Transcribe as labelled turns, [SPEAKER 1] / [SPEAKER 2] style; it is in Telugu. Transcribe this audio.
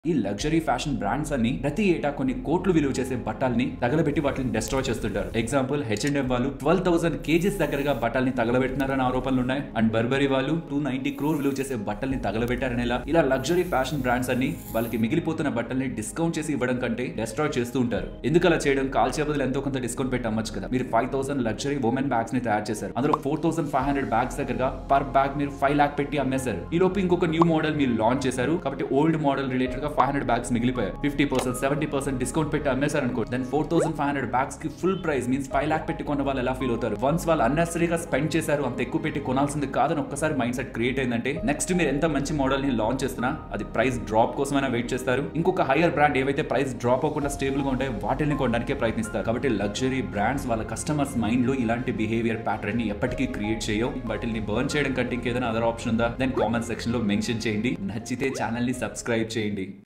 [SPEAKER 1] ఈ లగ్జరీ ఫ్యాషన్ బ్రాండ్స్ అన్ని ప్రతి ఏటా కొన్ని కోట్లు విలువ చేసే బట్టల్ని తగలబెట్టి వాటిని డెస్ట్రాయ్ చేస్తుంటారు ఎగ్జాంపుల్ హెచ్ అండ్ ఎం వాళ్ళు ట్వెల్వ్ థౌసండ్ కేజీస్ దగ్గరగా బట్టల్ని తగలబెట్టినారని ఆరోపణలు ఉన్నాయి అండ్ బర్బరీ వాళ్ళు టూ నైన్టీ క్రోర్ విలువ చేసే బట్టల్ని తగలబెట్టారనేలా ఇలా లగ్జరీ ఫ్యాషన్ బ్రాండ్స్ అన్ని వాళ్ళకి మిగిలిపోతున్న బట్టల్ని డిస్కౌంట్ చేసి ఇవ్వడం కంటే డెస్ట్రాయ్ చేస్తూ ఉంటారు ఎందుకు అలా చేయడం కాల్చే బదులు ఎంతో కొంత డిస్కౌంట్ పెట్టి అమ్మచ్చు కదా మీరు five thousand luxury women bags ని తయారు చేశారు అందులో four thousand five hundred bags దగ్గరగా పర్ బ్యాగ్ మీరు ఫైవ్ లాక్ పెట్టి అమ్మేశారు ఈ లోపు ఇంకొక న్యూ మోడల్ మీరు లాంచ్ చేశారు కాబట్టి ఓల్డ్ మోడల్ రిలేటెడ్ గా ఫైవ్ హండ్రెడ్ బ్యాగ్స్ మిగిలిపోయారు fifty percent seventy percent discount పెట్టి అమ్మేశారు అనుకో then four thousand five hundred bags కి full price means five lakh పెట్టి కొన్న వాళ్ళు ఎలా ఫీల్ అవుతారు వన్స్ వాళ్ళు అన్నెసరీగా స్పెండ్ చేశారు అంత ఎక్కువ పెట్టి కొనాల్సింది కాదని ఒక్కసారి మైండ్ సెట్ క్రియేట్ అయిందంటే నెక్స్ట్ మీరు ఎంత మంచి మోడల్ ని లాంచ్ చేస్తున్నా అది ప్రైస్ డ్రాప్ కోసమైనా వెయిట్ చేస్తారు ఇంకొక హైయర్ బ్రాండ్ ఏవైతే ప్రైస్ డ్రాప్ అవ్వకుండా స్టేబుల్ గా ఉంటాయో వాటిని కొనడానికే ప్రయత్నిస్తారు కాబట్టి లగ్జరీ బ్రాండ్స్ వాళ్ళ కస్టమర్స్ మైండ్ లో ఇలాంటి బిహేవియర్ ప్యాటర్న్ ని ఎప్పటికీ క్రియేట్ చేయవు వాటిని బర్న్ చేయడం కంటే ఇంకేదైనా అదర్ ఆప్షన్ ఉందా దెన్ కామెంట్ సెక్షన్ లో మెన్షన్ చేయండి నచ్చితే ఛానల్ ని సబ్స్క్రైబ్ చేయండి